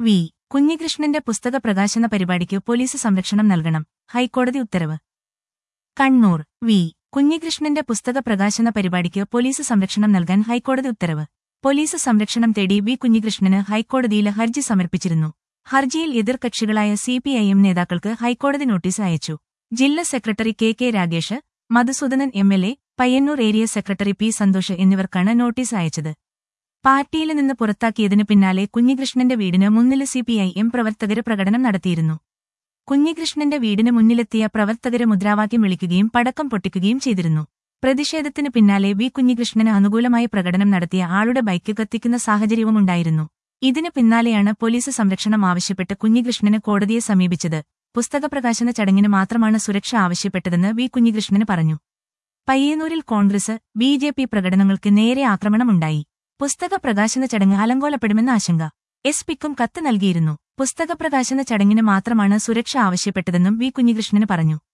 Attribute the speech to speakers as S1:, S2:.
S1: V കുഞ്ഞികൃഷ്ണന്റെ പുസ്തക പ്രകാശന പരിപാടിക്ക് പോലീസ് സംരക്ഷണം നൽകണം ഹൈക്കോടതി ഉത്തരവ് കണ്ണൂർ വി കുഞ്ഞികൃഷ്ണന്റെ പുസ്തക പ്രകാശന പരിപാടിക്ക് പോലീസ് സംരക്ഷണം നൽകാൻ ഹൈക്കോടതി ഉത്തരവ് പോലീസ് സംരക്ഷണം തേടി വി കുഞ്ഞികൃഷ്ണന് ഹൈക്കോടതിയിൽ ഹർജി സമർപ്പിച്ചിരുന്നു ഹർജിയിൽ എതിർകക്ഷികളായ സിപിഐഎം നേതാക്കൾക്ക് ഹൈക്കോടതി നോട്ടീസ് അയച്ചു ജില്ലാ secretary K K Ragesh Madhusudanan M L A Payyanur area secretary P Santhosh എന്നിവർക്കാണ് നോട്ടീസ് അയച്ചത് പാർട്ടിയിൽ നിന്ന് പുറത്താക്കിയതിനു പിന്നാലെ കുഞ്ഞികൃഷ്ണന്റെ വീടിന് മുന്നിൽ സിപിഐഎം പ്രവർത്തകര് പ്രകടനം നടത്തിയിരുന്നു കുഞ്ഞികൃഷ്ണന്റെ വീടിന് മുന്നിലെത്തിയ പ്രവർത്തകര് മുദ്രാവാക്യം വിളിക്കുകയും പടക്കം പൊട്ടിക്കുകയും ചെയ്തിരുന്നു പ്രതിഷേധത്തിനു പിന്നാലെ വി കുഞ്ഞികൃഷ്ണന് അനുകൂലമായ പ്രകടനം നടത്തിയ ആളുടെ ബൈക്ക് കത്തിക്കുന്ന സാഹചര്യവുമുണ്ടായിരുന്നു ഇതിനു പിന്നാലെയാണ് പോലീസ് സംരക്ഷണം ആവശ്യപ്പെട്ട് കുഞ്ഞികൃഷ്ണന് കോടതിയെ സമീപിച്ചത് പുസ്തക പ്രകാശന ചടങ്ങിന് മാത്രമാണ് സുരക്ഷ ആവശ്യപ്പെട്ടതെന്ന് വി കുഞ്ഞികൃഷ്ണന് പറഞ്ഞു പയ്യന്നൂരിൽ കോൺഗ്രസ് ബി ജെ പി പ്രകടനങ്ങൾക്ക് നേരെ ആക്രമണമുണ്ടായി പുസ്തക പ്രകാശന ചടങ്ങ് അലങ്കോലപ്പെടുമെന്ന ആശങ്ക എസ് പിക്കും കത്ത് നൽകിയിരുന്നു പുസ്തക പ്രകാശന ചടങ്ങിന് മാത്രമാണ് സുരക്ഷ ആവശ്യപ്പെട്ടതെന്നും വി കുഞ്ഞികൃഷ്ണന് പറഞ്ഞു